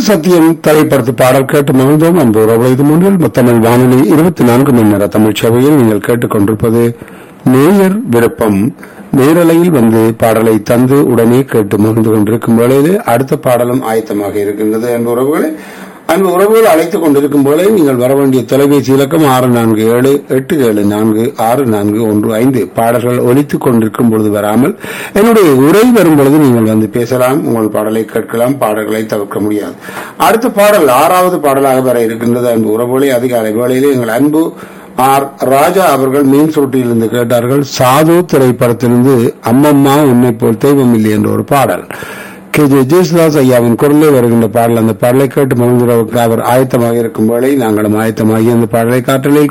சத்தியம் திரைப்படத்து பாடல் கேட்டு மகிழ்ந்தோம் அன்பு உறவு இது முன்னில் முத்தமிழ் வானொலி இருபத்தி நான்கு மணி நேர தமிழ் சேவையில் நீங்கள் கேட்டுக்கொண்டிருப்பது நேயர் விருப்பம் நேரலையில் வந்து பாடலை தந்து உடனே கேட்டு மகிழ்ந்து கொண்டிருக்கும் வேளையிலே அடுத்த பாடலும் ஆயத்தமாக இருக்கின்றது அன்பு உறவுகளை அன்பு உறவுகள் அழைத்துக் கொண்டிருக்கும் போதே நீங்கள் வர வேண்டிய தொலைபேசி இலக்கம் ஆறு நான்கு ஏழு எட்டு ஏழு நான்கு ஆறு நான்கு ஒன்று ஐந்து பாடல்கள் ஒலித்துக் கொண்டிருக்கும் பொழுது வராமல் என்னுடைய உரை வரும் பொழுது நீங்கள் வந்து பேசலாம் உங்கள் பாடலை கேட்கலாம் பாடல்களை தவிர்க்க முடியாது அடுத்த பாடல் ஆறாவது பாடலாக வர இருக்கின்றது அன்பு உறவுகளை அதிகாலை வேளையிலே எங்கள் அன்பு ஆர் ராஜா அவர்கள் மீன் சுருட்டியிலிருந்து கேட்டார்கள் சாது திரைப்படத்திலிருந்து அம்மம்மா உன்னை போல் தெய்வம் இல்லை என்ற ஒரு பாடல் கே ஜே ஜேசுதாஸ் ஐயாவின் குரலே வருகின்ற பாடல் அந்த பாடலை கேட்டு மகிழ்ந்தவருக்கு அவர் ஆயத்தமாக இருக்கும் வேளை நாங்களும் ஆயத்தமாகி அந்த பாடலை காற்றலில்